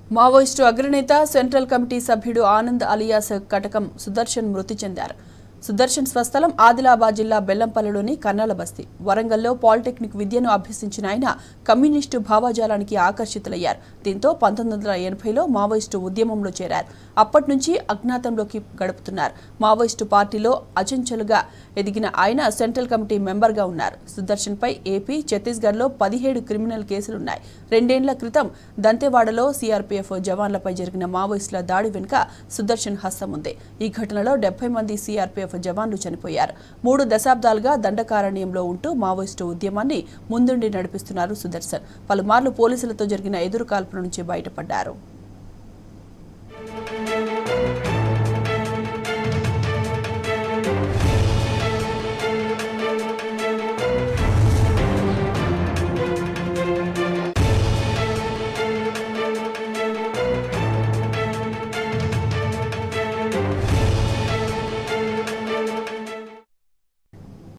Maoist అగ్రనేత central committee సభ్యుడు Anand alias కటకం సుదర్శన్ మృతి చెందారు సుదర్శన్ స్వస్థలం ఆదిలాబాద్ జిల్లా బెల్లంపల్లిలోని కన్నాల బస్తీ వరంగల్లో పాలిటెక్నిక్ విద్యను అభ్యసించిన ఆయన కమ్యూనిస్టు భావజాలానికి ఆకర్షితులయ్యారు దీంతో పంతొమ్మిది వందల ఎనభైలో మావోయిస్టు ఉద్యమంలో చేరారు అప్పటి నుంచి అజ్ఞాతంలోకి గడుపుతున్నారు మావోయిస్టు పార్టీలో అచంచలుగా ఎదిగిన ఆయన సెంట్రల్ కమిటీ మెంబర్గా ఉన్నారు సుదర్శన్పై ఏపీ ఛత్తీస్గఢ్లో పదిహేడు క్రిమినల్ కేసులున్నాయి రెండేండ్ల క్రితం దంతెవాడలో సీఆర్పీఎఫ్ జవాన్లపై జరిగిన మావోయిస్టుల దాడి వెనుక సుదర్శన్ హస్తం ఉంది ఈ ఘటనలో డెబ్బై మంది సీఆర్పీఎఫ్ జవాన్లు చనిపోయారు మూడు దశాబ్దాలుగా దండకారణ్యంలో ఉంటూ మావోయిస్టు ఉద్యమాన్ని ముందుండి నడిపిస్తున్నారు సుదర్శన్ పలుమార్లు పోలీసులతో జరిగిన ఎదురు కాల్పుల నుంచి బయటపడ్డారు